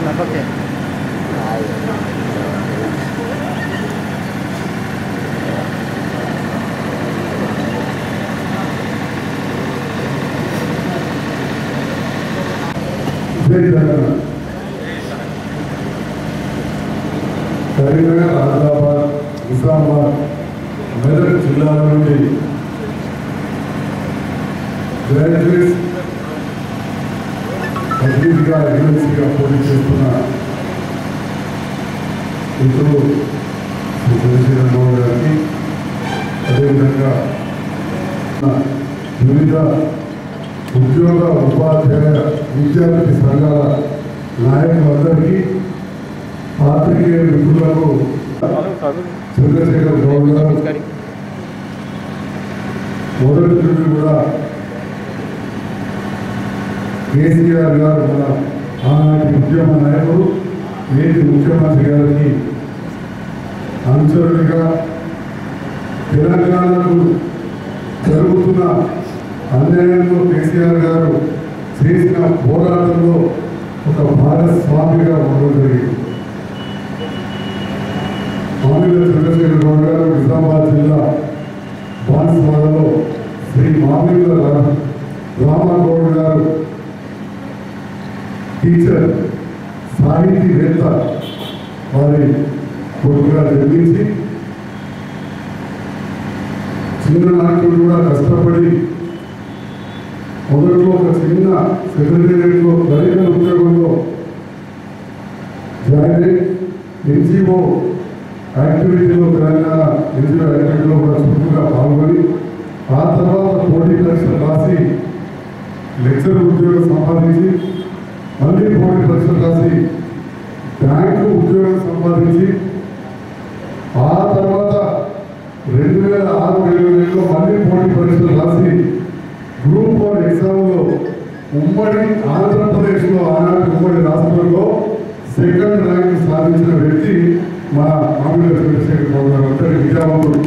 Okay Karimnagar Adilabad Nizamabad Medak జిల్లాల నుండి graduates అభివృద్ధిగా ఎమ్మెల్సీగా పోటీ చేస్తున్న మిత్రులు శ్రీ చంద్రశేఖరరావు గారికి అదేవిధంగా వివిధ ఉద్యోగ ఉపాధ్యాయ విద్యార్థి సంఘాల నాయకులందరికీ పాత్రికేయ మిత్రులకు చంద్రశేఖర్ గౌడ్ గారు మొదటి నుండి కూడా కేసీఆర్ గారు మన ఆనాటి ఉద్యమ నాయకుడు నేటి ముఖ్యమంత్రి గారికి అనుచరుడిగా తెలంగాణకు జరుగుతున్న అన్యాయంలో కేసీఆర్ గారు చేసిన పోరాటంలో ఒక భాగస్వామిగా ఉండడం జరిగింది మామిళ్ళ చంద్రశేఖర గౌడ్ గారు నిజామాబాద్ జిల్లా బాన్స్వాడలో శ్రీ మామిళ్ళ రా- రామగౌడ్ గారు టీచర్ సాహితీవేత్త వారి కొడుకుగా జన్మించి చిన్ననాటి కూడా కష్టపడి మొదట్లో ఒక చిన్న సెక్రటేరియట్లో దళిత ఉద్యోగంలో జాయిన్ అయ్యి ఎన్జిఓ యాక్టివిటీలో తెలంగాణ ఎన్జిఓ యాక్టివిటీలో కూడా చురుకుగా పాల్గొని ఆ తర్వాత పోటీ పరీక్షలు రాసి లెక్చర్ ఉద్యోగం సంపాదించి మళ్ళీ పోటీ పరీక్షలు రాసి బ్యాంకు ఉద్యోగం సంపాదించి ఆ తర్వాత రెండు వేల ఆరు ఏడు ఏడులో మళ్ళీ పోటీ పరీక్షలు రాసి గ్రూప్ వన్ ఎగ్జామ్లో ఉమ్మడి ఆంధ్రప్రదేశ్లో ఆనాటి ఉమ్మడి రాష్ట్రంలో సెకండ్ ర్యాంక్ సాధించిన వ్యక్తి మన మామిడి చంద్రశేఖర్ బాబు గారు అంతటి విద్యావంతుడు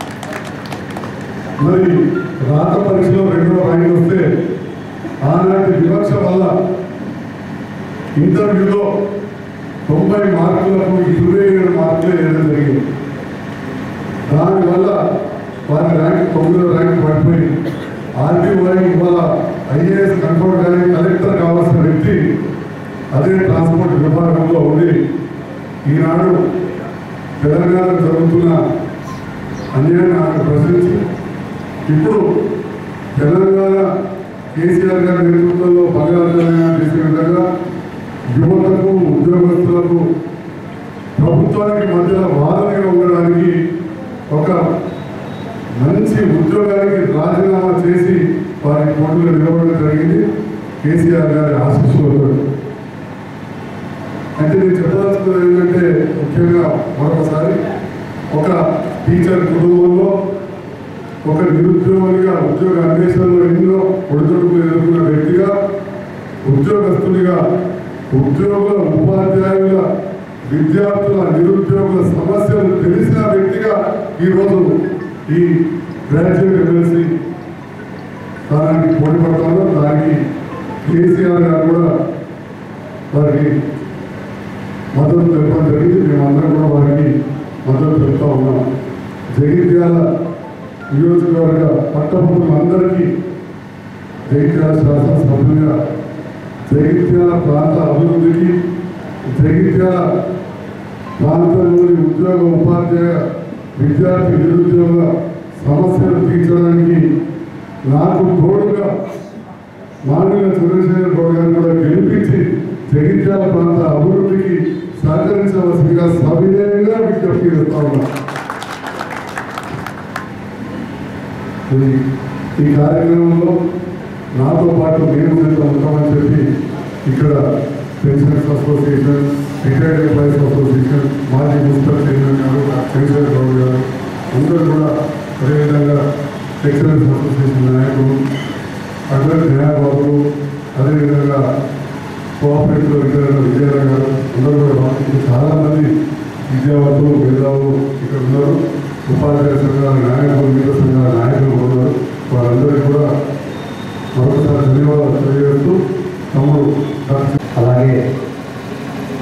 మరి రాత పరీక్షలో రెండో ర్యాంక్ వస్తే ఆనాటి వివక్ష వల్ల ఇంటర్వ్యూలో తొంభై మార్కులకు ఇరవై ఏడు మార్కులే వేయడం జరిగింది దానివల్ల వారి ర్యాంక్ తొమ్మిదో ర్యాంక్ పడిపోయి ఆర్టీఓ ఇవాళ ఐఏఎస్ కంట్రోల్ కానీ కలెక్టర్ కావాల్సిన వ్యక్తి అదే ట్రాన్స్పోర్ట్ విభాగంలో ఉండి ఈనాడు తెలంగాణ జరుగుతున్న అన్యాయాన్ని ఆయన ప్రశ్నించి ఇప్పుడు తెలంగాణ కేసీఆర్ గారి నేతృత్వంలో బంగారు తెలంగాణ చేసిన విధంగా యువతకు ఉద్యోగస్తులకు ప్రభుత్వానికి మధ్యలో వాదనగా ఉండడానికి ఒక మంచి ఉద్యోగానికి రాజీనామా చేసి వారి పోటీలో నిలబడడం జరిగింది కేసీఆర్ గారి ఆశీస్సులతో అంటే నేను చెప్పదలుచుకున్నది ఏంటంటే ముఖ్యంగా మరొకసారి ఒక టీచర్ కుటుంబంలో ఒక నిరుద్యోగిగా ఉద్యోగ అన్వేషణలో ఎన్నో ఒడిదొడుకులు ఎదుర్కొన్న వ్యక్తిగా ఉద్యోగస్తుడిగా ఉద్యోగుల ఉపాధ్యాయుల విద్యార్థుల నిరుద్యోగుల సమస్యలు తెలిసిన వ్యక్తిగా ఈరోజు ఈ గ్రాడ్యుయేట్ ఎమ్మెల్సీ దానికి పోటీ పడతాను దానికి కేసీఆర్ గారు కూడా వారికి మద్దతు తెలపడం జరిగింది మేమందరం కూడా వారికి మద్దతు తెలుపుతా ఉన్నాం జగిత్యాల నియోజకవర్గ పట్టభద్రులందరికీ జగిత్యాల శాసనసభ్యులుగా జగిత్యాల ప్రాంత అభివృద్ధికి జగిత్యాల ప్రాంతంలోని ఉద్యోగ ఉపాధ్యాయ విద్యార్థి నిరుద్యోగ సమస్యలు తీర్చడానికి నాకు తోడుగా మామిళ్ళ చంద్రశేఖర్ గౌడ్ గారిని కూడా గెలిపించి జగిత్యాల ప్రాంత అభివృద్ధికి సహకరించవలసిందిగా సవినయంగా విజ్ఞప్తి చేస్తా ఉన్నా ఈ- ఈ కార్యక్రమంలో నాతో పాటు నేను సైతం ఉంటామని చెప్పి ఇక్కడ pensioners association retired employees association మాజీ మున్సిపల్ చైర్మన్ గారు చంద్రశేఖర్ గౌడ్ గారు అందరూ కూడా అదేవిధంగా లెక్చరర్స్ అసోసియేషన్ నాయకులు అందరూ న్యాయవాదులు అదేవిధంగా కోఆపరేటివ్ లెక్చరర్ విజయరావు గారు అందరూ కూడా బాగా చాలా మంది విద్యావంతులు మేధావులు ఇక్కడ ఉన్నారు ఉపాధ్యాయ సంఘాల నాయకులు మిగతా సంఘాల నాయకులు కూడా ఉన్నారు వారందరికీ కూడా మరొకసారి ధన్యవాదాలు తెలియజేస్తూ తమ్ముడు డాక్టర్ అలాగే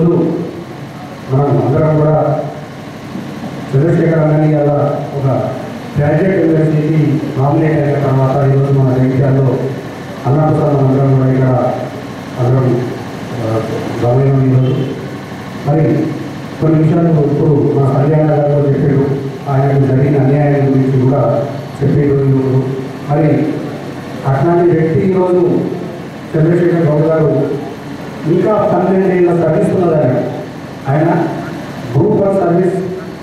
ఈరోజు మనం అందరం కూడా చంద్రశేఖర్ అన్నని అలా ఒక గ్రాడ్యుయేట్ యూనివర్సిటీకి నామినేట్ అయిన తర్వాత ఈరోజు మన జగిత్యాలలో అన్నప్రసాదం అందరం కూడా ఇక్కడ అందరం గమనం ఈరోజు మరి కొన్ని విషయాలు ఇప్పుడు మా కళ్యాణ గారు చెప్పారు ఆయనకు జరిగిన అన్యాయం గురించి కూడా చెప్పారు ఈరోజు మరి అట్లాంటి వ్యక్తి ఈరోజు చంద్రశేఖర్ గౌడ్ గారు ఇంకా పన్నెండేళ్ళ సర్వీస్ ఉన్నదని ఆయన గ్రూప్ వన్ సర్వీస్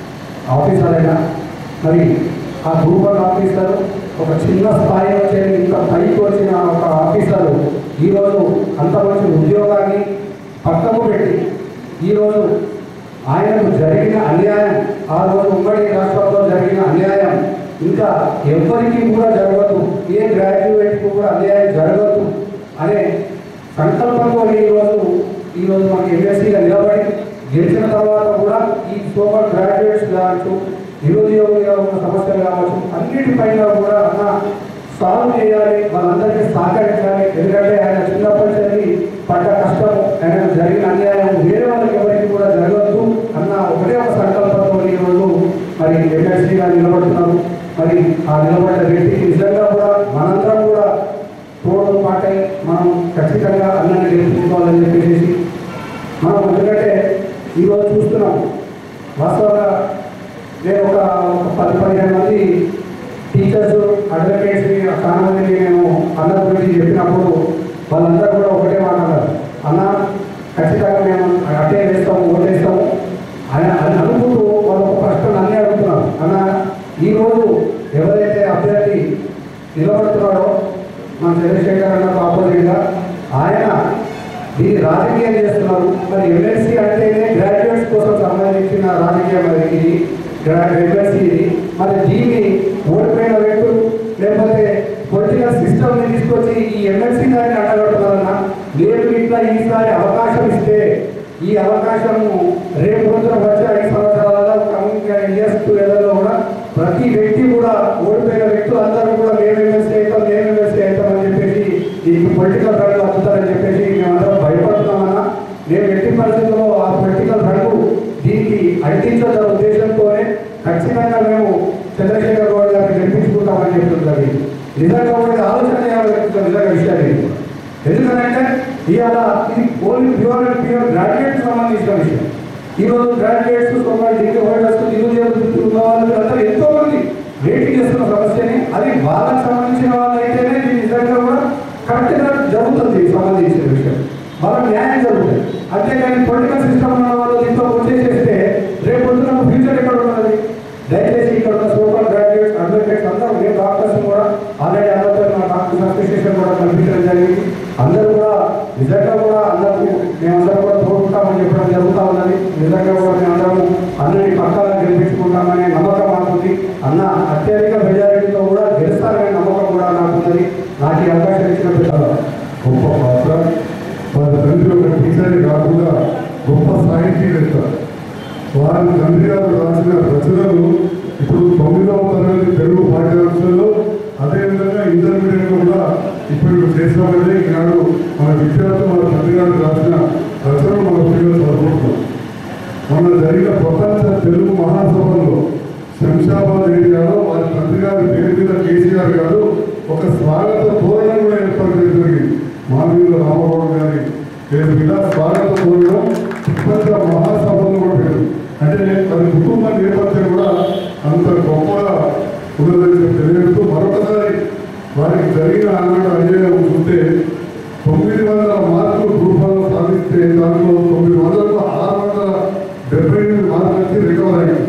ఆఫీసర్ అయినా మరి ఆ గ్రూప్ వన్ ఆఫీసర్ ఒక చిన్న స్థాయి నుంచి ఇంత పైకి వచ్చిన ఒక ఆఫీసర్ ఈరోజు అంత మంచి ఉద్యోగాన్ని పక్కకు పెట్టి ఈరోజు ఆయనకు జరిగిన అన్యాయం ఆ రోజు ఉమ్మడి రాష్ట్రంలో జరిగిన అన్యాయం ఇంకా ఎవరికి కూడా జరగదు ఏ గ్రాడ్యుయేట్కి కూడా అన్యాయం జరగదు అనే సంకల్పంతో ఈరోజు ఈరోజు మనకి ఎంఎస్సీగా నిలబడి గెలిచిన తర్వాత కూడా ఈ సూపర్ గ్రాడ్యుయేట్స్ కావచ్చు నిరుద్యోగులుగా ఉన్న సమస్యలు కావచ్చు అన్నిటిపైన కూడా అన్న సాల్వ్ చేయాలి వాళ్ళందరికీ సహకరించాలి ఎందుకంటే ఆయన చిన్నప్పటి నుంచి పడ్డ కష్టం ఆయన జరిగిన అన్యాయం వేరే వాళ్ళకి ఎవరికి కూడా జరగద్దు అన్న ఒకటే ఒక సంకల్పంతో ఈరోజు మరి ఎమ్మెల్సీగా నిలబడుతున్నాము మరి ఆ నిలబడ్డ వ్యక్తికి నిజంగా కూడా మనందరం కూడా తోడు పాటై మనం ఖచ్చితంగా అన్నని గెలుపుకోవాలని చెప్పేసి మనం ఎందుకంటే ఈరోజు చూస్తున్నాం వాస్తవంగా నేను ఒక ఒక పది పదిహేను మంది టీచర్స్ అడ్వకేట్స్ చాలా మందికి నేను అన్న గురించి చెప్పినప్పుడు వాళ్ళందరూ కూడా ఒకటే మాట అన్నారు అన్న ఖచ్చితంగా మేము అట్టే వేస్తాము ఓటేస్తాము ఆయన అని అనుకుంటూ వాళ్ళు ఒక ప్రశ్న అన్నీ అడుగుతున్నారు అన్న ఈరోజు ఎవరైతే అభ్యర్థి నిలబడుతున్నాడో మన చంద్రశేఖర్ అన్నకు ఆపోజిట్గా ఆయన దీన్ని రాజకీయం చేస్తున్నారు మరి ఎమ్మెల్సీ అంటేనే గ్రాడ్యుయేట్స్ కోసం సంబంధించిన రాజకీయం అది ఇది ఎమ్మెల్సీ ఇది మరి దీన్ని ఓడిపోయిన వ్యక్తులు లేకపోతే పొలిటికల్ సిస్టమ్ ని తీసుకొచ్చి ఈ ఎమ్మెల్సీ దాన్ని అడ్డగడుతున్నారన్న మీరు ఇట్లా ఈసారి అవకాశం ఇస్తే ఈ అవకాశము రేపు రోజున వచ్చే ఐదు సంవత్సరాలలో కమింగ్ ఇయర్స్ టుగెదర్లో కూడా ప్రతి వ్యక్తి కూడా ఓడిపోయిన వ్యక్తులు అందరూ కూడా మేము ఎమ్మెల్సీ అవుతాం మేము ఎమ్మెల్సీ అవుతాం అని చెప్పేసి దీనికి పొలిటికల్ రంగు అమ్ముతారని చెప్పేసి మేమందరం భయపడుతున్నామన్నా మేము ఎట్టి పరిస్థితుల్లో ఆ పొలిటికల్ రంగు దీనికి అంటించాలన్న ఉద్దేశంతోనే ఖచ్చితంగా మేము చంద్రశేఖర్ గౌడ్ గారిని గెలిపించుకుంటామని చెప్తున్నది నిజంగా కూడా ఇది ఆలోచన చేయాలి నిజంగా విషయాలు ఇవి. ఎందుకంటే ఇవాళ ఇది only pure and pure graduate సంబంధించిన విషయం ఈ రోజు గ్రాడ్యుయేట్స్ సోమాలి డిగ్రీ హోల్డర్స్ నిరుద్యోగులు ఉన్న వాళ్ళు అందరూ ఎంతో మంది వెయిటింగ్ చేస్తున్న సమస్యని అది వాళ్ళకి సంబంధించిన వాళ్ళు అయితేనే ఇది నిజంగా కూడా కరెక్ట్గా జరుగుతుంది ఈ సంబంధించిన విషయం వాళ్ళకి న్యాయం జరుగుతుంది అంతేకాని పొలిటికల్ సిస్టమ్ ఉన్న వాళ్ళు దీంతో వచ్చేసేస్తే రేపు పొద్దున ఫ్యూచర్ ఎక్కడ ఉన్నది దయచేసి ఇక్కడ ఉన్న సూపర్ గ్రాడ్యుయేట్స్ అడ్వకేట్స్ అందరూ మేము డాక్టర్స్ కూడా ఆల్రెడీ అందరితో మా డాక్టర్స్ అసోసియేషన్ కూడా కల్పించడం జరిగింది అందరూ కూడా నిజంగా కూడా అందరూ మేమందరం కూడా తోడుకుంటామని చెప్పడం జరుగుతూ ఉన్నది నిజంగా కూడా మేమందరం అన్నని పక్కాగా గెలిపించుకుంటామనే నమ్మకం మాకుంది అన్న అత్యధిక మెజారిటీతో కూడా గెలుస్తారనే నమ్మకం కూడా నాకున్నది నాకు ఈ అవకాశం ఇచ్చిన పిల్లలు గొప్ప పాత్ర వారి తండ్రి ఒక టీచరే కాకుండా గొప్ప సాహితీవేత్త వారి తండ్రి గారు రాసిన రచనలు ఇప్పుడు తొమ్మిదవ తరగతి తెలుగు పాఠ్యాంశాల్లో అదేవిధంగా ఇంటర్మీడియట్ కూడా ఇప్పుడు చేసినామంటే ఈనాడు మన విద్యార్థులు మన తండ్రి గారు రాసిన రచనలు మన పిల్లలు చదువుకుంటున్నాం మొన్న జరిగిన ప్రపంచ తెలుగు మహాసభలో శంషాబాద్ ఏరియాలో వారి తండ్రి గారి పేరు మీద కేసీఆర్ గారు ఒక స్వాగత తోరణం కూడా ఏర్పాటు చేయడం జరిగింది మానవీయుల రామగౌడ్ గారి పేరు మీద స్వాగత తోరణం ప్రపంచ మహాసభలో కూడా పెట్టారు అంటే వారి కుటుంబ నేపథ్యం కూడా అంత గొప్పగా ఉన్నదని చెప్పి తెలియజేస్తూ మరొకసారి వారికి జరిగిన ఆనాడు అన్యాయం చూస్తే తొమ్మిది వందల మార్కులు గ్రూపాల్లో సాధిస్తే దాంట్లో తొమ్మిది వందలకు ఆరు వందల డెబ్బై ఎనిమిది మార్కులు వచ్చి రికవర్ అయ్యాయి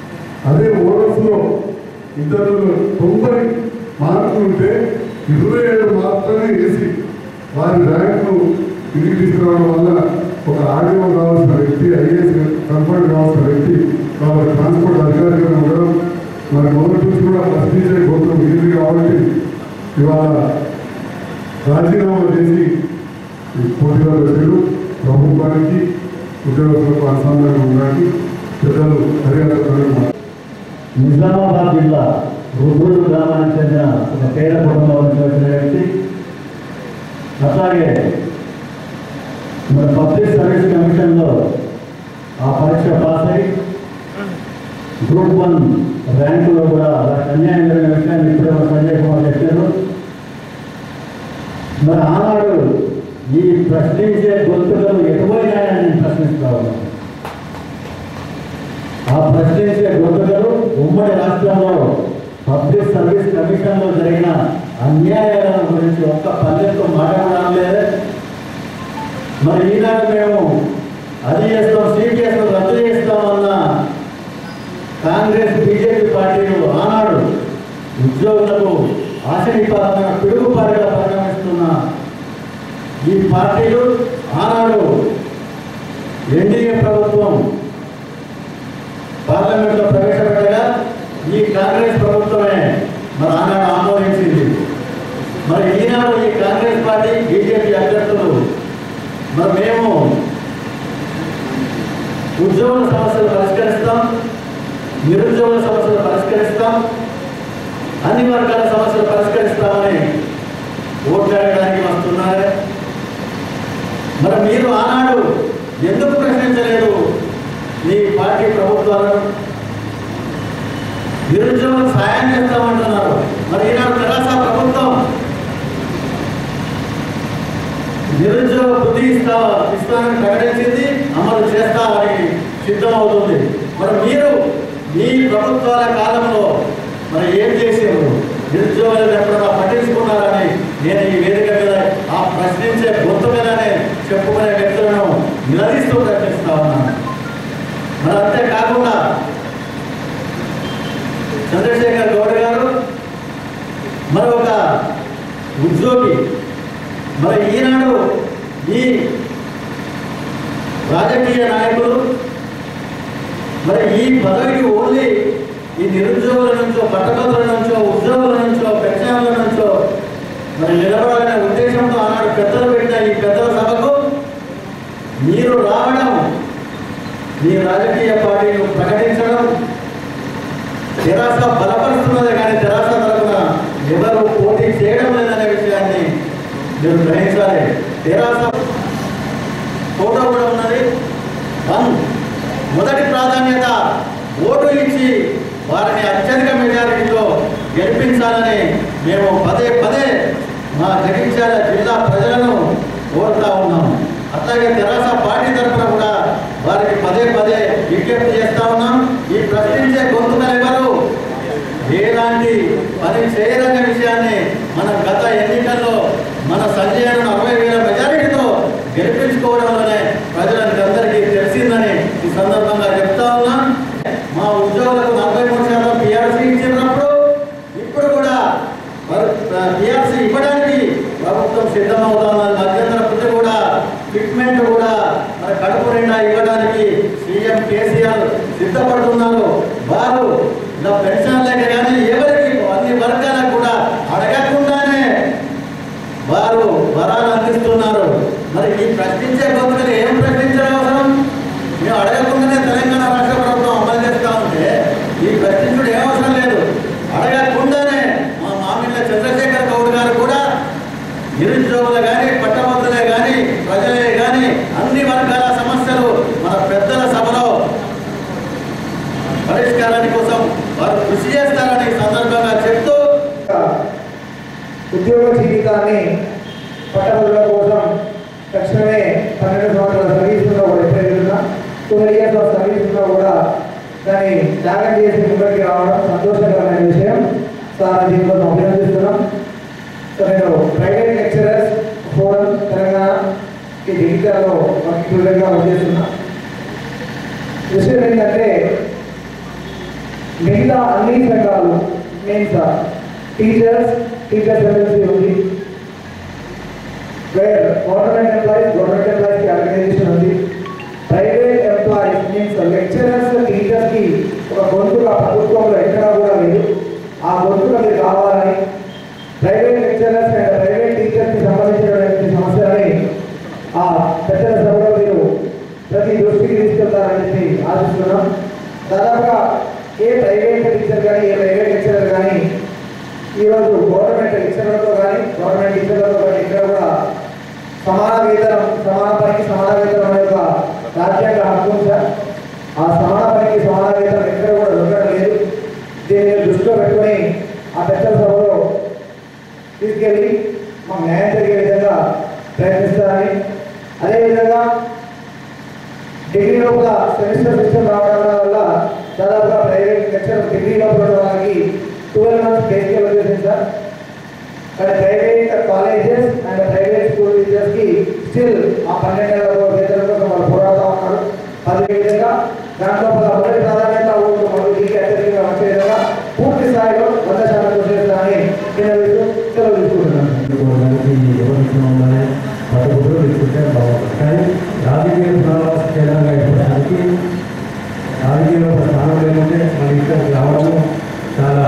అదే ఓవర్స్లో ఇద్దరు తొంభై మార్కులు ఉంటే ఇరవై ఏడు మాత్రమే వేసి వారి ర్యాంకును తిరిగి తీసుకురావడం వల్ల ఒక ఆర్డీఓ కావాల్సిన వ్యక్తి ఐఏఎస్ కన్ఫర్ట్ కావాల్సిన వ్యక్తి కాబట్టి ట్రాన్స్పోర్ట్ అధికారిగా ఉండడం మరి మొదటి నుంచి కూడా ఫస్ట్ టీచర్ గోత్రం ఇది కాబట్టి ఇవాళ రాజీనామా చేసి ఈ పోటీలో పెట్టారు ప్రభుత్వానికి ఉద్యోగస్తులకు అనుసంధానం ఉండడానికి పెద్దలు హరియాణ నిజామాబాద్ జిల్లా రుగూరు గ్రామానికి చెందిన ఒక పేద కుటుంబం నుంచి వచ్చిన వ్యక్తి అట్లాగే మన పబ్లిక్ సర్వీస్ కమిషన్లో గ్రూప్ వన్ ర్యాంకులో కూడా వాళ్ళకి అన్యాయం జరిగిన విషయాన్ని ఇప్పుడే మన సంజయ్ కుమార్ చెప్పారు మరి ఆనాడు ఈ ప్రశ్నించే గొంతులను ఎటుపోయినాయని నేను ప్రశ్నిస్తా ఉన్నాను ఆ ప్రశ్నించే గొంతుకలు ఉమ్మడి రాష్ట్రంలో పబ్లిక్ సర్వీస్ కమిషన్లో జరిగిన అన్యాయాల గురించి ఒక్క పల్లెతో మాట్లాడడం లేదు మరి ఈనాడు మేము అది చేస్తాం సిపిఎస్ రద్దు చేస్తామన్న కాంగ్రెస్ బీజేపీ పార్టీలు ఆనాడు ఉద్యోగులకు ఆశనిపాతంగా పిడుగుపాటుగా పరిగణిస్తున్న ఈ పార్టీలు ఆనాడు ఎన్డీఏ ప్రభుత్వం పార్లమెంట్లో ప్రవేశపెట్టగా ఈ కాంగ్రెస్ ప్రభుత్వమే మరి ఆనాడు ఆమోదించింది మరి ఈనాడు ఈ కాంగ్రెస్ పార్టీ బీజేపీ అభ్యర్థులు మరి మేము ఉద్యోగుల సమస్యలు పరిష్కరిస్తాం నిరుద్యోగుల సమస్యలు పరిష్కరిస్తాం అన్ని వర్గాల సమస్యలు పరిష్కరిస్తామని ఓట్లాడడానికి వస్తున్నారే మరి మీరు ఆనాడు ఎందుకు ప్రశ్నించలేదు మీ పార్టీ ప్రభుత్వాలను నిరుద్యోగులకు సాయం చేస్తామంటున్నారు మరి ఈనాడు తెరాస ప్రభుత్వం నిరుద్యోగ బుద్ధి ఇస్తా ఇస్తానని ప్రకటించింది అమలు చేస్తామని సిద్ధమవుతుంది మరి మీరు మీ ప్రభుత్వాల కాలంలో మరి ఏం చేసారు నిరుద్యోగులను ఎప్పుడైనా పట్టించుకున్నారని నేను ఈ వేదిక మీద ఆ ప్రశ్నించే గొంతు మీదనే చెప్పుకునే వ్యక్తులను నిలదీస్తూ ప్రశ్నిస్తా ఉన్నాను మరి అంతేకాకుండా చంద్రశేఖర్ గౌడ్ గారు మరొక ఉద్యోగి మరి ఈనాడు ఈ రాజకీయ నాయకులు మరి ఈ పదవికి ఓన్లీ ఈ నిరుద్యోగుల నుంచో పట్టభద్రుల నుంచో ఉద్యోగుల నుంచో పెన్షన్ల నుంచో మరి నిలబడాలనే ఉద్దేశంతో ఆనాడు పెద్దలు పెట్టిన ఈ పెద్దల సభకు మీరు రావడం మీ రాజకీయ పార్టీలు ప్రకటించడం తెరాస బలపరుస్తున్నదే కానీ తెరాస తరఫున ఎవరు పోటీ చేయడం లేదనే విషయాన్ని మీరు గ్రహించాలి తెరాస ఫోటో కూడా ఉన్నది వన్ మొదటి ప్రాధాన్యత ఓటు ఇచ్చి వారిని అత్యధిక మెజారిటీతో గెలిపించాలని మేము పదే పదే మా జగిత్యాల జిల్లా ప్రజలను కోరుతా ఉన్నాం అట్లాగే తెరాస పార్టీ తరఫున కూడా వారికి పదే పదే విజ్ఞప్తి చేస్తా ఉన్నాం ఈ ప్రశ్నించే గొంతుకలు ఎవరు ఎలాంటి పని చేయదన్న విషయాన్ని మన గత ఎన్నికల్లో మన సంజయను అరవై వేల మెజారిటీతో గెలిపించుకోవడంలోనే ప్రజలకు అందరికీ తెలిసిందని ఈ సందర్భంగా చెప్తా ఉన్నాం మా ఉద్యోగులకు నలభై మూడు శాతం పిఆర్సీ ఇచ్చినప్పుడు ఇప్పుడు కూడా పిఆర్సీ ఇవ్వడానికి ప్రభుత్వం సిద్ధమవుతున్నది మధ్యంతర వృత్తి కూడా ఫిట్మెంట్ కూడా మరి కడుపు నిండా ఇవ్వడానికి సీఎం కేసీఆర్ సిద్ధపడుతున్నారు వారు ఇలా పెన్షన్ లేక కానీ ఎవరికి అన్ని వర్గాలకు కూడా అడగకుండానే వారు వరాలు అందిస్తున్నారు మరి ఈ ప్రశ్నించే గొంతుకలు ఏం ప్రశ్నించడం అవసరం మేము అడగకుండానే తెలంగాణ రాష్ట్ర ప్రభుత్వం అమలు చేస్తా ఉంటే ఈ ప్రశ్నించుడు ఏం అవసరం లేదు అడగకుండానే మా మామిళ్ళ చంద్రశేఖర్ గౌడ్ గారు కూడా నిరుద్యోగులు కానీ పట్టభద్రులే కానీ ప్రజలే కానీ అన్ని వర్గాల సమస్యలు మన పెద్దల సభలో పరిష్కారాని కోసం వారు కృషి చేస్తారని ఈ సందర్భంగా చెప్తూ ఉద్యోగ జీవితాన్ని పట్టణాల కోసం తక్షణమే పన్నెండు సంవత్సరాల సర్వీస్ ఉన్నా కూడా ఎప్పుడైనా ట్వెల్వ్ ఇయర్స్ ఆఫ్ సర్వీస్ ఉన్నా కూడా దాన్ని త్యాగం చేసి ముంబైకి రావడం సంతోషకరమైన విషయం సార్ దీనికోసం అభినందిస్తున్నాం సో నేను ప్రైవేట్ లెక్చరర్స్ ఫోరం తెలంగాణకి డిజిటల్లో స్టూడెంట్గా పనిచేస్తున్నా విషయం ఏంటంటే మిగతా అన్ని సంఘాలు main sir teachers teachers MLC ఉంది వేర్ గవర్నమెంట్ ఎంప్లాయీస్ గవర్నమెంట్ ఎంప్లాయీస్కి ఆర్గనైజేషన్ ఉంది ప్రైవేట్ ఎంప్లాయీస్ మీన్స్ లెక్చరర్స్ టీచర్స్కి ఒక గొంతుగా ప్రభుత్వంలో ఎక్కడా కూడా లేదు ఆ గొంతుగా మీరు కావాలని ప్రైవేట్ లెక్చరర్స్ అండ్ ప్రైవేట్ టీచర్స్కి సంబంధించినటువంటి సమస్యలని ఆ పెద్దల సభలో మీరు ప్రతి దృష్టికి తీసుకెళ్తారని చెప్పి ఆశిస్తున్నాం దాదాపుగా ఏ ప్రైవేట్ టీచర్ కానీ ఏ ప్రైవేట్ లెక్చరర్ కానీ ఈరోజు గవర్నమెంట్ లెక్చరర్లతో కానీ గవర్నమెంట్ టీచర్లతో కానీ ఇక్కడ కూడా సమాన వేతనం సమాన పనికి సమాన వేతనం అనే ఒక రాజ్యాంగ హక్కు ఉంది సార్ ఆ సమాన పనికి సమాన వేతనం ఎక్కడ కూడా దొరకడం చర్చల సభలో తీసుకెళ్ళి మాకు న్యాయం జరిగే విధంగా ప్రయత్నిస్తారని అదేవిధంగా డిగ్రీ లోపల సెమిస్టర్ సిస్టమ్ రావడం వల్ల దాదాపుగా ప్రైవేట్ లెక్చర్ డిగ్రీ లోపల ఉన్న వాళ్ళకి ట్వెల్వ్ మంత్స్ బేసికల్ వచ్చేసింది సార్ కానీ private colleges and private school టీచర్స్కి స్టిల్ ఆ పన్నెండేళ్ళ వేతనంతో వాళ్ళు పోరాడుతూ ఉన్నారు అదేవిధంగా దాంట్లో మొదటి ప్రాధాన్యత ఊరు మనం దీనికి అత్యధికంగా వచ్చే విధంగా పూర్తి స్థాయిలో వంద శాతం కృషి చేస్తానని నేను సెలవు తీసుకుంటున్నాను దానికి ఎవరికి ఉండాలి పట్టుబడులు తీసుకుంటే బాగుంటుంది కానీ రాజకీయ పునరావాస కేంద్రంగా అయిపోవడానికి రాజకీయంలో ఒక స్థానం లేకుంటే మన ఇక్కడికి రావడం చాలా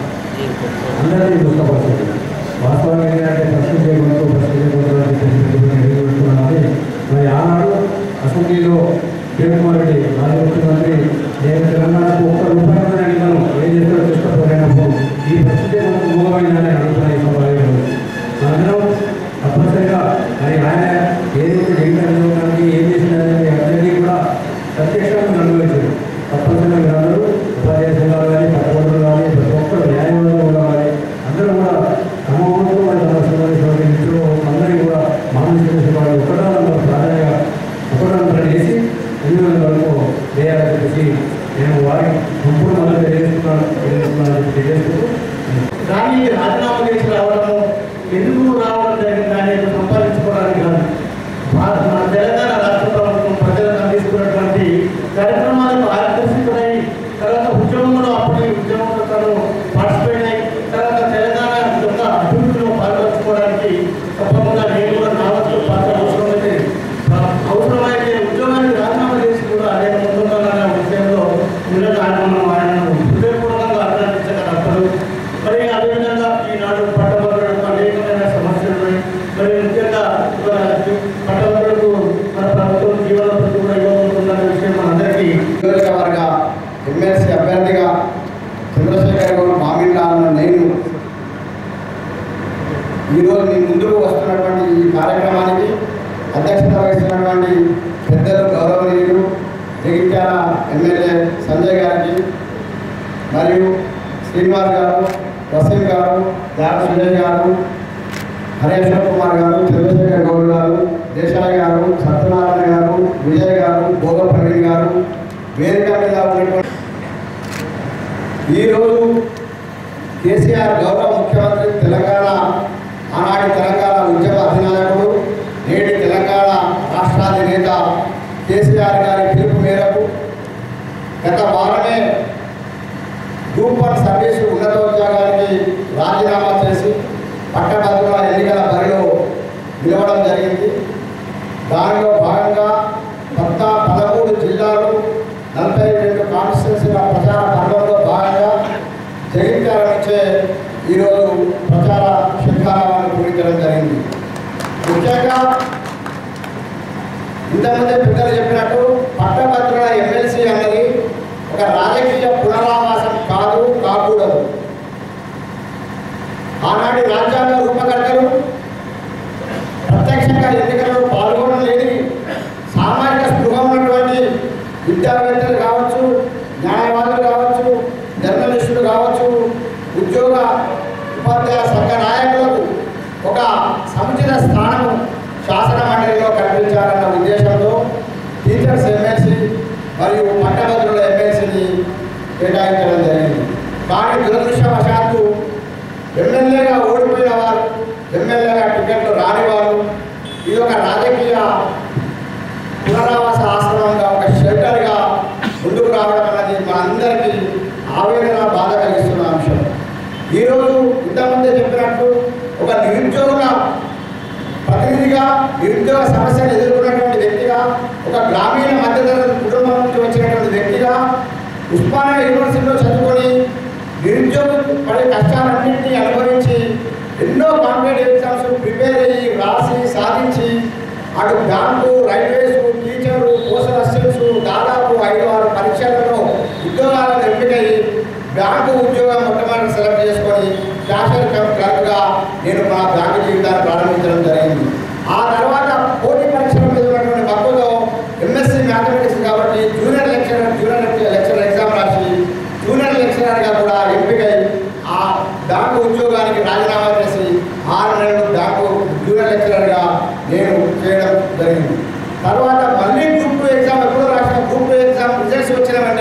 అందరినీ దుఃఖపరుస్తుంది వాస్తవంగా ఏంటంటే ప్రశ్నించే గొంతు ప్రశ్నించే గొంతు అని చెప్పి ఎదుర్కొంటున్నామని మరి ఆనాడు అసెంబ్లీలో కిరణ్ కుమార్ రెడ్డి మాజీ ముఖ్యమంత్రి నేను తెలంగాణకు ఒక్క రూపాయి కూడా అడిగాను ఏం చేస్తారో చేసుకోలేనప్పుడు ఈ ప్రశ్నించే గొంతు మూలమైందని అడుగుతున్న ఈ సభలో అందరం తప్పనిసరిగా మరి ఆయన ఏదైతే జగన్ ఏం చేసినారని అందరికీ కూడా ప్రత్యక్షంగా అనుభవించారు తప్పనిసరిగా మీరందరూ ఉపాధ్యాయ సంఘాలు కానీ పట్టభద్రులు కానీ ప్రతి ఒక్కరు న్యాయవాదులు కావాలి అందరూ కూడా తమ ఊళ్ళో మరి తమ సమావేశంలో ఇంట్లో అందరికీ కూడా మానసిక శివాలు ఒకటో ప్రాధాన్యంగా ఒకటో చేసి ఎనిమిది వందల వరకు వేయాలని చెప్పేసి నేను వారి సంపూర్ణ మద్దతు తెలియజేస్తున్నాను తెలియజేస్తున్నాను తెలియజేస్తూ కానీ రాజీనామా చేసి రావడము ఎందుకు రావడం జరిగింది అనేది సంపాదించుకోవడానికి కాదు మా- మన తెలంగాణ రాష్ట్ర ప్రభుత్వం ప్రజలకు అందిస్తున్నటువంటి కార్యక్రమాలకు ఆకర్షితులై తర్వాత ఉద్యమంలో అప్పుడు ఈ ఉద్యమంలో తను పార్టిసిపేట్ అయ్యి తర్వాత తెలంగాణ యొక్క అభివృద్ధిలో పాల్గొంచుకోవడానికి తప్పకుండా నేను కూడా నా వంతు పాత్ర అవసరమైతే అవసరమైతే ఉద్యోగానికి రాజీనామా చేసి కూడా అనేక ముందుండాలనే విషయంలో నిజంగా ఆయన మనం ఆయనను హృదయపూర్వకంగా అభినందించక తప్పదు మరి అదేవిధంగా ఈనాడు పట్టభద్రులకు అనేకమైన సమస్యలు ఉన్నాయి మరి ముఖ్యంగా మన పట్టభద్రులకు మన ప్రభుత్వం జీవన ప్రతి కూడా ఇవ్వబోతున్న విషయం మనందరికీ నియోజకవర్గ ఎమ్మెల్సీ అభ్యర్థిగా చంద్రశేఖర్ గౌడ్ మామిళ్ళ నేను ఈరోజు మీ ముందుకు వస్తున్నటువంటి ఈ కార్యక్రమానికి అధ్యక్షత వహిస్తున్నటువంటి పెద్దలు గౌరవనీయులు జగిత్యాల ఎమ్మెల్యే సంజయ్ గారికి మరియు శ్రీనివాస్ గారు వసీం గారు జాడ సుజయ్ గారు హరేశ్వర్ కుమార్ గారు చంద్రశేఖర్ గౌడ్ గారు దేశాయ్ గారు సత్యనారాయణ గారు విజయ్ గారు భోగ ప్రవీణ్ గారు వేదిక మీద ఉన్నటువంటి ఈరోజు కేసీఆర్ గౌరవ ముఖ్యమంత్రి తెలంగాణ ఆనాటి తెలంగాణ ఉద్యమ అధినాయకుడు నేటి తెలంగాణ రాష్ట్రాధినేత కేసీఆర్ గారి పిలుపు మేరకు గత వారమే గ్రూప్ వన్ సర్వీసు ఉన్నతోద్యోగానికి రాజీనామా చేసి పట్టభద్రుల ఎన్నికల బరిలో నిలవడం జరిగింది దానిలో భాగంగా కొత్త పదమూడు జిల్లాలు నలభై రెండు కాన్స్టిట్యున్సీల ప్రచార పర్వంలో భాగంగా జగిత్యాల నుంచే ఈరోజు ప్రచార శిఖరాలను పూరించడం జరిగింది ముఖ్యంగా ఇంతకుముందే పెద్దలు చెప్పినట్టు పట్టభద్రుల ఎమ్మెల్సీ అన్నది ఒక రాజకీయ పునరావాసం కాదు కాకూడదు ఆనాటి రాజ్యాంగ రూపకర్తలు ప్రత్యక్షంగా ఎన్నికలలో పాల్గొనలేని సామాజిక స్పృహ ఉన్నటువంటి విద్యావేత్తలు కావచ్చు న్యాయవాదులు కావచ్చు జర్నలిస్టులు కావచ్చు ఉద్యోగ ఉపాధ్యాయ సంఘ నాయకులకు ఒక సముచిత స్థానం శాసన మండలిలో కల్పించాలన్న ఉద్దేశంతో టీచర్స్ ఎమ్మెల్సీ మరియు పట్టభద్రుల ఎమ్మెల్సీని కేటాయించడం జరిగింది కానీ దురదృష్టవశాత్తు ఎమ్మెల్యేగా ఓడిపోయిన వారు ఎమ్మెల్యేగా టికెట్లు రాని వారు ఇది ఒక రాజకీయ పునరావాస ఆశ్రమంగా ఒక షెల్టర్గా ముందుకు రావడం అన్నది మనందరికీ ఆవేదన బాధ కలిగిస్తున్న అంశం ఈరోజు ఇంతకుముందే చెప్పినట్టు ఒక నిరుద్యోగుల ప్రతినిధిగా నిరుద్యోగ సమస్యను ఎదుర్కొన్నటువంటి వ్యక్తిగా ఒక గ్రామీణ మధ్యతరగతి కుటుంబం నుంచి వచ్చినటువంటి వ్యక్తిగా ఉస్మానియా యూనివర్సిటీలో చదువుకొని నిరుద్యోగం పడే కష్టాలన్నింటినీ అనుభవించి ఎన్నో కాంపిటేటివ్ ఎగ్జామ్స్ ప్రిపేర్ అయ్యి రాసి సాధించి అటు bank railways teacher postal assistants దాదాపు ఐదు ఆరు పరీక్షలలో ఉద్యోగాలను ఎంపికయ్యి బ్యాంకు ఉద్యోగం మొట్టమొదటి సెలెక్ట్ చేసుకొని క్యాషియర్ క్లర్క్గా నేను మా బ్యాంకు జీవితాన్ని ప్రారంభించడం జరిగింది ఆ తర్వాత పోటీ పరీక్షల మీద ఉన్నటువంటి మక్కువతో ఎంఎస్సి మ్యాథమెటిక్స్ కాబట్టి junior lecturer junior lecturer exam రాసి జూనియర్ లెక్చరర్గా కూడా ఎంపికై ఆ బ్యాంకు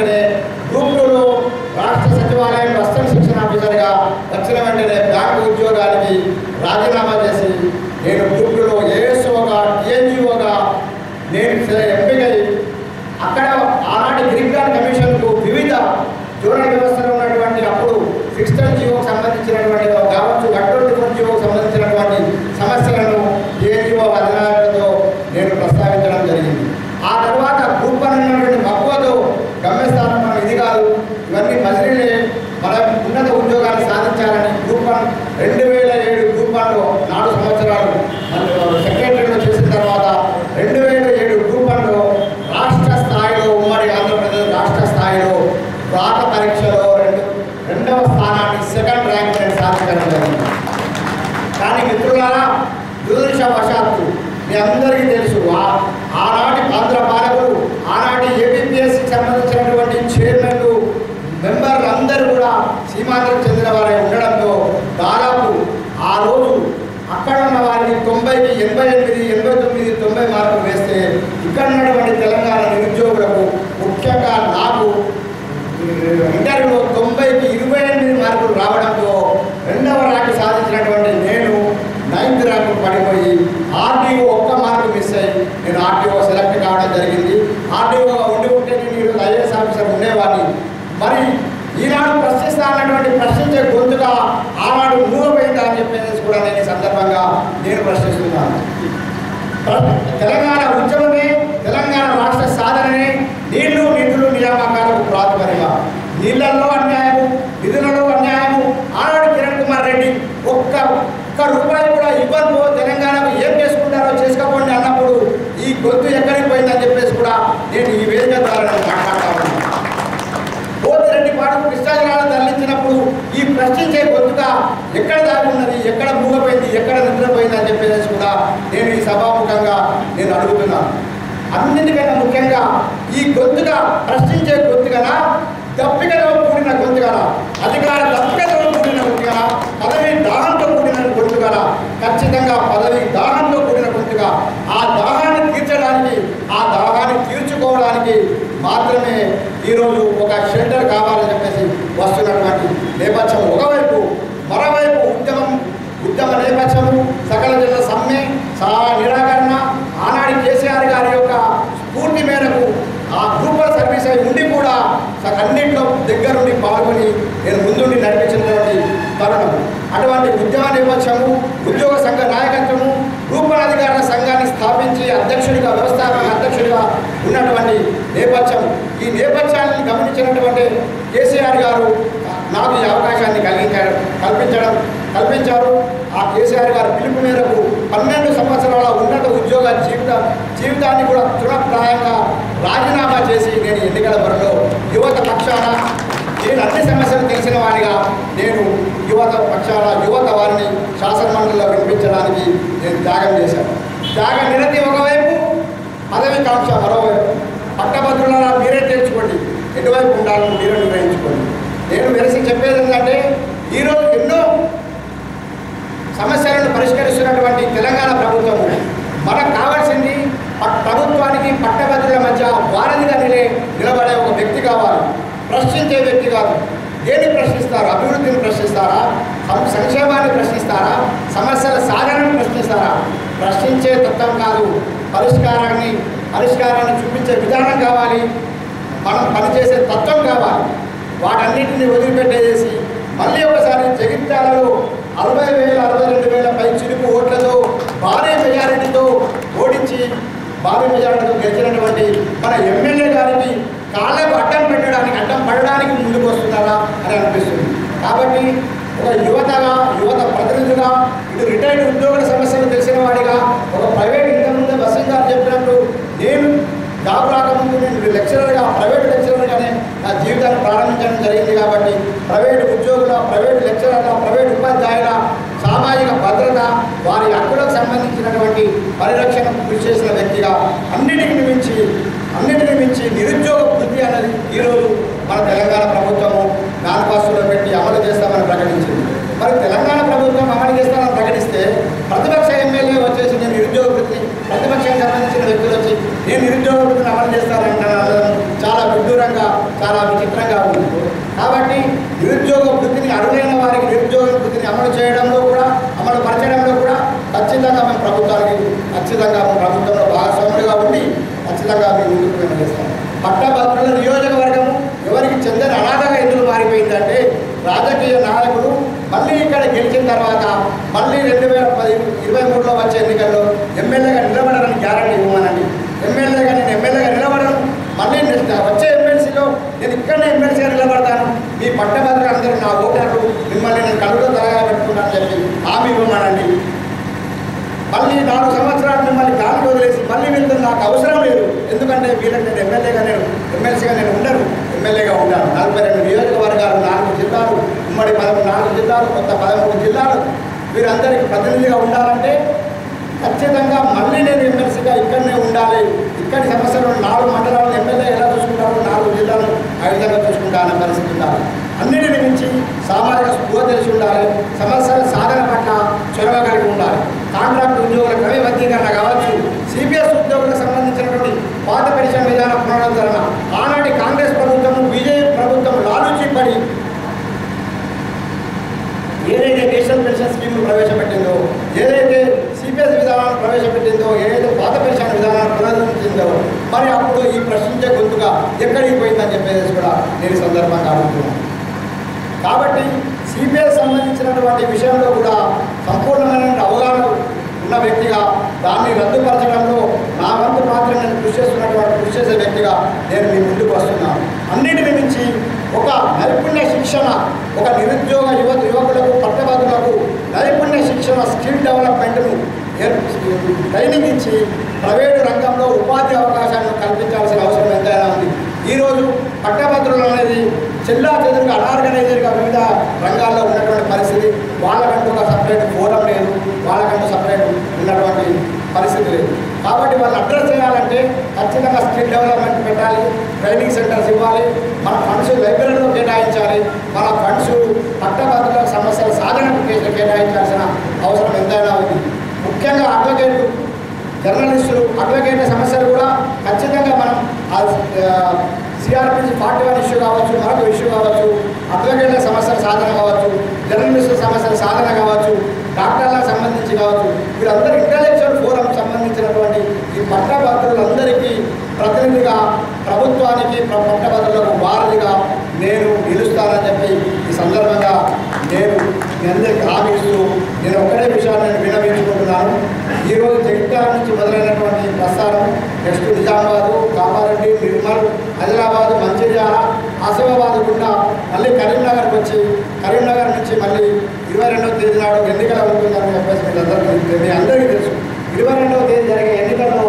వెంటనే గ్రూప్ టూలో రాష్ట్ర సచివాలయం అసిస్టెంట్ శిక్షణ ఆఫీసర్గా వచ్చిన వెంటనే బ్యాంకు ఉద్యోగానికి రాజీనామా చేసి నేను గ్రూప్ టూలో ఏఎస్ఓగా టీఎన్జిఓగా నేను ఎంపికై అక్కడ ఆనాటి గ్రీన్లాండ్ కమిషన్కు వివిధ జోనల్ వ్యవస్థలో ఉన్నటువంటి అప్పుడు సిక్స్టల్ జీవోకి సంబంధించినటువంటి కావచ్చు గట్టోల్ డిఫరెంట్ జీవోకి సంబంధించినటువంటి సమస్యలను ఏజీఓ అధినాయకులతో నేను ప్రస్తావించడం జరిగింది ఆ తర్వాత గ్రూప్ వన్ ఉన్నటువంటి మక్కువతో గమ్యస్థానం మనం ఇది కాదు ఇవన్నీ మజిలీలే మన ఉన్నత ఉద్యోగాన్ని సాధించాలని గ్రూప్ వన్ రెండు వేల ఏడు గ్రూప్ వన్లో నాలుగు సంవత్సరాలు సెక్రటరీలో చేసిన తర్వాత రెండు వేల ఏడు గ్రూప్ వన్లో రాష్ట్ర స్థాయిలో ఉమ్మడి ఆంధ్రప్రదేశ్ రాష్ట్ర స్థాయిలో రాత పరీక్షలో రెండు రెండవ స్థానాన్ని సెకండ్ ర్యాంక్ నేను సాధించడం జరిగింది కానీ మిత్రులారా దురదృష్టవశాత్తు మీ అందరికీ తెలుసు ఆ- ఆనాటి ఆంధ్ర పాలకులు ఆనాటి ఏపీఎస్సికి సంబంధించినటువంటి చైర్మన్లు మెంబర్లు అందరూ కూడా సీమాంధ్రకు చెందిన వారే ఉండడంతో దాదాపు ఆ రోజు అక్కడ ఉన్న వారికి తొంభైకి ఎనభై ఎనిమిది ఎనభై తొమ్మిది తొంభై మార్కులు వేస్తే ఇక్కడ ఉన్నటువంటి తెలంగాణ నిరుద్యోగులకు ముఖ్యంగా నాకు ఇంటర్వ్యూలో తొంభైకి ఇరవై ఎనిమిది మార్కులు రావడంతో రెండవ ర్యాంకు సాధించినటువంటి నేను నైన్త్ ర్యాంకు పడిపోయి ఆర్డీఓ ఒక్క మార్కు మిస్ అయ్యి నేను ఆర్డీఓ సెలెక్ట్ కావడం జరిగింది ఆర్డీఓగా ఉండి ఉంటే నేను ఈరోజు ఐఏఎస్ ఆఫీసర్ ఉండేవాడిని మరి ఈనాడు ప్రశ్నిస్తా అన్నటువంటి ప్రశ్నించే గొంతుగా ఆనాడు మూగపోయిందా అని చెప్పేసి కూడా నేను ఈ సందర్భంగా నేను ప్రశ్నిస్తున్నాను తెలంగాణ ఉద్యమమే తెలంగాణ రాష్ట్ర సాధననే నీళ్లు నిధులు నియామకాలకు ప్రాతిపదిక నీళ్లలో అన్యాయము నిధులలో అన్యాయము ఆనాడు కిరణ్ కుమార్ రెడ్డి ఒక్క ఒక్క రూపాయి కూడా ఇవ్వను తెలంగాణకు ఏం చేసుకుంటారో చేసుకోకండి అన్నప్పుడు ఈ గొంతు ఎక్కడికి పోయిందని చెప్పేసి కూడా నేను ఈ వేదిక ద్వారా నేను మాట్లాడతా ఉన్నాను పోతిరెడ్డి పాటకు కృష్ణాజలాలు తరలించినప్పుడు ఈ ప్రశ్నించే గొంతుగా ఎక్కడ దాగి ఉన్నది ఎక్కడ మూగపోయింది ఎక్కడ నిద్రపోయింది అని చెప్పేసి కూడా నేను ఈ సభాముఖంగా నేను అడుగుతున్నాను అన్నిటికన్నా ముఖ్యంగా ఈ గొంతుగా ప్రశ్నించే గొంతుగా దప్పికలో కూడిన గొంతుగా అధికార దప్పికలో కూడిన గొంతుగా పదవి దాహంతో కూడిన గొంతుగా ఖచ్చితంగా పదవి దాహంతో కూడిన గొంతుగా ఆ దాహాన్ని తీర్చడానికి ఆ దాహాన్ని తీర్చుకోవడానికి మాత్రమే ఈరోజు ఒక షెల్టర్ కావాలని చెప్పేసి వస్తున్నటువంటి నేపథ్యం ఒకవైపు మరోవైపు ఉద్యమం ఉద్యమ నేపథ్యము సకల జన సమ్మె సా నిరాకరణ ఆనాడి కేసీఆర్ గారి యొక్క స్ఫూర్తి మేరకు ఆ గ్రూపల్ సర్వీస్ అయి ఉండి కూడా స- అన్నింటిలో దగ్గరుండి పాల్గొని నేను ముందుండి నడిపించినటువంటి తరుణం అటువంటి ఉద్యమ నేపథ్యము ఉద్యోగ సంఘ నాయకత్వము గ్రూపల్ అధికారుల సంఘాన్ని స్థాపించి అధ్యక్షుడిగా వ్యవస్థాపక అధ్యక్షుడిగా ఉన్నటువంటి నేపథ్యం ఈ నేపథ్యాన్ని గమనించినటువంటి కేసీఆర్ గారు నాకు ఈ అవకాశాన్ని కలిగించారు కల్పించడం కల్పించారు ఆ కేసీఆర్ గారి పిలుపు మేరకు పన్నెండు సంవత్సరాల ఉన్నత ఉద్యోగ జీవిత జీవితాన్ని కూడా తృణప్రాయంగా రాజీనామా చేసి నేను ఎన్నికల బరిలో యువత పక్షాన నేను అన్ని సమస్యలు తెలిసిన వాడిగా నేను యువత పక్షాన యువత వారిని శాసనమండలిలో వినిపించడానికి నేను త్యాగం చేశాను త్యాగ నిరతి ఒకవైపు పదవి కాంక్ష మరోవైపు పట్టభద్రులారా మీరే తెలుసుకోండి ఎటువైపు ఉండాలని మీరే నిర్ణయించుకోండి నేను వెలిసి చెప్పేది ఏంటంటే ఈరోజు ఎన్నో సమస్యలను పరిష్కరిస్తున్నటువంటి తెలంగాణ ప్రభుత్వము మనకు కావాల్సింది ప- ప్రభుత్వానికి పట్టభద్రుల మధ్య వారధిగా నిలే నిలబడే ఒక వ్యక్తి కావాలి ప్రశ్నించే వ్యక్తి కాదు దేన్ని ప్రశ్నిస్తారు అభివృద్ధిని ప్రశ్నిస్తారా సం- సంక్షేమాన్ని ప్రశ్నిస్తారా సమస్యల సాధనను ప్రశ్నిస్తారా ప్రశ్నించే తత్వం కాదు పరిష్కారాన్ని పరిష్కారాన్ని చూపించే విధానం కావాలి మనం పనిచేసే తత్వం కావాలి వాటన్నిటిని వదిలిపెట్టేసి మళ్ళీ ఒకసారి జగిత్యాలలో అరవై వేల అరవై రెండు వేల పై చిరుకు ఓట్లతో భారీ మెజారిటీతో ఓడించి భారీ మెజారిటీతో గెలిచినటువంటి మన ఎమ్మెల్యే గారికి కాళ్ళకు అడ్డం పెట్టడానికి అడ్డం పడడానికి ముందుకు వస్తున్నారా అని అనిపిస్తుంది కాబట్టి ఒక యువతగా యువత ప్రతినిధిగా ఇటు రిటైర్డ్ ఉద్యోగుల సమస్యలు తెలిసిన వాడిగా ఒక ప్రైవేట్ ఇంతకుముందే బస్సింగ్ గారు చెప్పినట్టు నేను జాబ్ రాకముందు నేను లెక్చరర్గా ప్రైవేట్ లెక్చరర్గానే నా జీవితాన్ని ప్రారంభించడం జరిగింది కాబట్టి ప్రైవేట్ ఉద్యోగుల ప్రైవేట్ లెక్చరర్ల ప్రైవేట్ ఉపాధ్యాయుల సామాజిక భద్రత వారి హక్కులకు సంబంధించినటువంటి పరిరక్షణ కృషి చేసిన వ్యక్తిగా అన్నిటిని మించి అన్నిటిని మించి నిరుద్యోగ వృద్ధి అన్నది ఈరోజు మన తెలంగాణ ప్రభుత్వము మేనిఫెస్టోలో పెట్టి అమలు చేస్తామని ప్రకటించింది మరి తెలంగాణ ప్రభుత్వం అమలు చేస్తామని ప్రకటిస్తే ప్రతిపక్ష చాలా విచిత్రంగా ఉంది కాబట్టి నిరుద్యోగ వృత్తిని అరుదైన వారికి నిరుద్యోగ వృత్తిని అమలు చేయడంలో కూడా అమలు పరచడంలో కూడా ఖచ్చితంగా మేము ప్రభుత్వానికి ఖచ్చితంగా మేము ప్రభుత్వంలో భాగస్వాములుగా ఉండి ఖచ్చితంగా మేము ముందుకు వెళ్ళేస్తాం పట్టభద్రుల నియోజకవర్గము ఎవరికి చెందని అనాథగా ఎందుకు మారిపోయిందంటే రాజకీయ నాయకులు మళ్ళీ ఇక్కడ గెలిచిన తర్వాత మళ్ళీ రెండు వేల పది ఇరవై మూడులో వచ్చే ఎన్నికల్లో ఎమ్మెల్యేగా నిలబడాలని గ్యారంటీ ఇవ్వమనండి ఎమ్మెల్యేగా నేను ఎమ్మెల్యేగా నిలబడను మళ్ళీ నెక్స్ట్ వచ్చే ఎమ్మెల్సీలో నేను ఇక్కడనే ఎమ్మెల్సీగా నిలబడతాను మీ పట్టభద్రులు అందరూ నా ఓటర్లు మిమ్మల్ని నేను కలుగులో తలగా పెట్టుకున్నాను చెప్పి హామీ ఇవ్వమనండి మళ్ళీ నాలుగు సంవత్సరాలు మిమ్మల్ని గాలికి వదిలేసి మళ్ళీ వీళ్ళతో నాకు అవసరం లేదు ఎందుకంటే వీళ్ళకి నేను ఎమ్మెల్యేగా నేను ఎమ్మెల్సీగా నేను ఉండను ఎమ్మెల్యేగా ఉంటాను నలభై రెండు నియోజకవర్గాలు నాలుగు జిల్లాలు ఉమ్మడి పదమూడు నాలుగు జిల్లాలు కొత్త పదమూడు జిల్లాలు వీరందరికీ ప్రతినిధిగా ఉండాలంటే ఖచ్చితంగా మళ్ళీ నేను ఎమ్మెల్సీగా ఇక్కడనే ఉండాలి ఇక్కడి సమస్యలు నాలుగు మండలాలను ఎమ్మెల్యే ఎలా చూసుకుంటారో నాలుగు జిల్లాలు ఆ విధంగా చూసుకుంటా అన్న పరిస్థితి ఉండాలి అన్నిటిని మించి సామాజిక స్పృహ తెలిసి ఉండాలి సమస్యల సాధన పట్ల చొరవ కలిగి ఉండాలి కాంట్రాక్ట్ ఉద్యోగుల క్రమబద్ధీకరణ కావచ్చు సిపిఎస్ ఉద్యోగులకు సంబంధించినటువంటి పాత పెన్షన్ విధాన పునరుద్ధరణ ఆనాటి కాంగ్రెస్ ప్రభుత్వం బీజేపీ ప్రభుత్వం లాలూచి పడి ఏదైతే నేషనల్ పెన్షన్ స్కీమ్ ప్రవేశపెట్టిందో ఏదైతే సిపిఎస్ విధానాన్ని ప్రవేశపెట్టిందో ఏదైతే పాత పెన్షన్ విధానాన్ని పునరుద్ధరించిందో మరి అప్పుడు ఈ ప్రశ్నించే గొంతుగా ఎక్కడికి పోయిందని చెప్పేసి కూడా నేను ఈ సందర్భంగా అడుగుతున్నాను కాబట్టి సిపిఎస్ సంబంధించినటువంటి విషయంలో కూడా సంపూర్ణమైన అవగాహన ఉన్న వ్యక్తిగా దాన్ని రద్దుపరచడంలో నా వంతు మాత్రం నేను కృషి చేస్తున్నటువంటి కృషి చేసే వ్యక్తిగా నేను మీ ముందుకు వస్తున్నాను అన్నిటిని మించి ఒక నైపుణ్య శిక్షణ ఒక నిరుద్యోగ యువత యువకులకు పట్టభద్రులకు నైపుణ్య శిక్షణ స్కిల్ డెవలప్మెంట్ను ఏర్- ట్రైనింగ్ ఇచ్చి ప్రైవేటు రంగంలో ఉపాధి అవకాశాలను కల్పించాల్సిన అవసరం ఎంతైనా ఉంది ఈరోజు పట్టభద్రులు అనేది చెల్లా చెదురుగా అనార్గనైజర్గా వివిధ రంగాల్లో ఉన్నటువంటి పరిస్థితి వాళ్ళకంటూ ఒక సపరేట్ ఫోరం లేదు వాళ్ళకంటూ సపరేట్ ఉన్నటువంటి పరిస్థితి లేదు కాబట్టి వాళ్ళు అడ్రస్ చేయాలంటే ఖచ్చితంగా స్కిల్ డెవలప్మెంట్ పెట్టాలి ట్రైనింగ్ సెంటర్స్ ఇవ్వాలి మన ఫండ్స్ లైబ్రరీలో కేటాయించాలి మన ఫండ్స్ పట్టభద్రుల సమస్యల సాధనకు కేసు కేటాయించాల్సిన అవసరం ఎంతైనా ఉంది ముఖ్యంగా అడ్వకేట్లు జర్నలిస్టులు అడ్వకేట్ల సమస్యలు కూడా ఖచ్చితంగా మనం సిఆర్పిసి ఫార్టీ వన్ ఇష్యూ కావచ్చు మరొక ఇష్యూ కావచ్చు అడ్వకేట్ల సమస్యల సాధన కావచ్చు జర్నలిస్టుల సమస్యల సాధన కావచ్చు డాక్టర్లకు సంబంధించి కావచ్చు వీరందరూ ఇంటలెక్చువల్ ఫోరం సంబంధించినటువంటి ఈ పట్టభద్రులందరికీ ప్రతినిధిగా ప్రభుత్వానికి ప్ర- పట్టభద్రులకు వారధిగా నేను నిలుస్తానని చెప్పి ఈ సందర్భంగా నేను మీ అందరికీ హామీ ఇస్తూ నేను ఒకటే విషయాన్ని నేను విన్నవించుకుంటున్నాను ఈరోజు జగిత్యాల నుంచి మొదలైనటువంటి ప్రస్థానం నెక్స్ట్ నిజామాబాదు కామారెడ్డి నిర్మల్ ఆదిలాబాద్ మంచిర్యాల ఆసిఫాబాద్ గుండా మళ్ళీ కరీంనగర్కి వచ్చి కరీంనగర్ నుంచి మళ్ళీ ఇరవై రెండవ తేదీ నాడు ఎన్నికలు ఉంటుందని చెప్పేసి మీరందరికీ మీ అందరికీ తెలుసు ఇరవై రెండవ తేదీ జరిగే ఎన్నికల్లో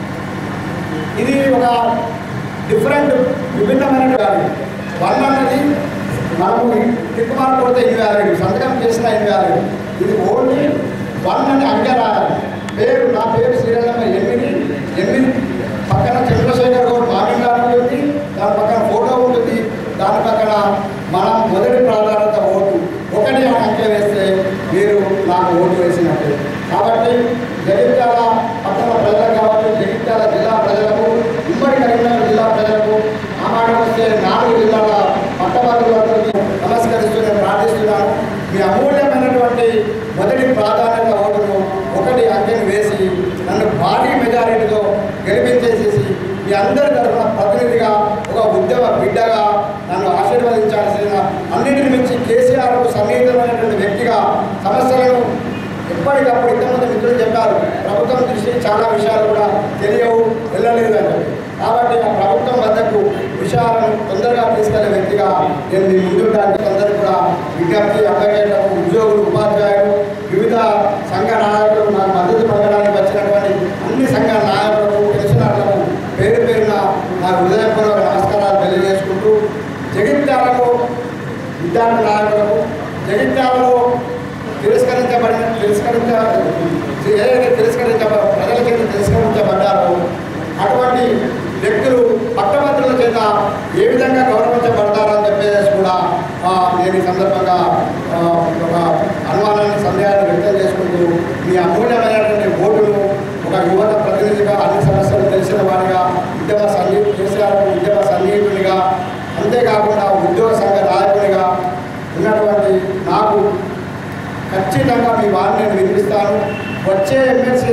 ఇది ఒక డిఫరెంట్ విభిన్నమైన వ్యాధి వన్ అన్నది మనము తిక్కుమాల కొడితే ఇన్వాలిడ్ సంతకం చేసిన ఇన్వాలిడ్ ఇది ఓన్లీ వన్ అని అంకె రాయాలి పేరు నా పేరు సీరియల్ నెంబర్ ఎనిమిది ఎనిమిది పక్కన చంద్రశేఖర్ గౌడ్ మామిడి గారు ఉంటుంది దాని పక్కన ఫోటో ఉంటుంది దాని పక్కన మనం మొదటి ప్రాధాన్యత ఓటు ఒకటి అని అంకె వేస్తే మీరు నాకు ఓటు వేసినట్టే కాబట్టి జగిత్యాల పట్టణ ప్రజలకు కావచ్చు జగిత్యాల జిల్లా ప్రజలకు ఉమ్మడి కరీంనగర్ జిల్లా ప్రజలకు ఆ మాట వస్తే నాలుగు జిల్లాల పట్టభద్రులందరికీ నమస్కరిస్తూ నేను ప్రార్థిస్తున్నాను మీ అమూల్యమైనటువంటి మొదటి ప్రాధాన్యత ఓటును ఒకటి అంకెను వేసి నన్ను భారీ మెజారిటీతో గెలిపించేసేసి మీ అందరి తరఫున ప్రతినిధిగా ఒక ఉద్యమ బిడ్డగా నన్ను ఆశీర్వదించాల్సిన అన్నిటిని మించి కేసీఆర్కు సన్నిహితమైనటువంటి వ్యక్తిగా సమస్యలను ఎప్పటికప్పుడు ఇంతమంది మిత్రులు చెప్పారు ప్రభుత్వం దృష్టి చాలా విషయాలు కూడా తెలియవు వెళ్ళలేదు అని చెప్పి. కాబట్టి ఆ ప్రభుత్వం వద్దకు విషయాలను తొందరగా తీసుకెళ్లే వ్యక్తిగా నేను మీ ముందుంటానికి అందరూ కూడా విజ్ఞప్తి అడ్వకేట్లకు ఉద్యోగులు ఉపాధ్యాయులు వివిధ సంఘ నాయకులు నాకు మద్దతు పలకడానికి వచ్చినటువంటి అన్ని సంఘ నాయకులకు పెన్షనర్లకు పేరు పేరున నా హృదయపూర్వక నమస్కారాలు తెలియజేసుకుంటూ జగిత్యాలకు విద్యార్థి నాయకులకు జగిత్యాలలో తిరస్కరించబడిన తిరస్కరించ ఏదైతే తిరస్కరించబ ప్రజల చేత తిరస్కరించబడ్డారో అటువంటి వ్యక్తులు పట్టభద్రుల చేత ఏ విధంగా గౌరవించబడతారని చెప్పేసి కూడా ఆ, నేను ఈ సందర్భంగా ఆ, ఒక అనుమానాన్ని సందేహాన్ని వ్యక్తం చేసుకుంటూ మీ అమూల్యమైనటువంటి ఓటును ఒక యువత ప్రతినిధిగా అన్ని సమస్యలు తెలిసిన వాడిగా ఉద్యమ సన్నిహితు కేసీఆర్ ఉద్యమ సన్నిహితునిగా అంతే అంతేకాకుండా ఉద్యోగ సంఘ నాయకుడిగా ఉన్నటువంటి నాకు ఖచ్చితంగా మీ వారిని నేను వినిపిస్తాను వచ్చే ఎమ్మెల్సీ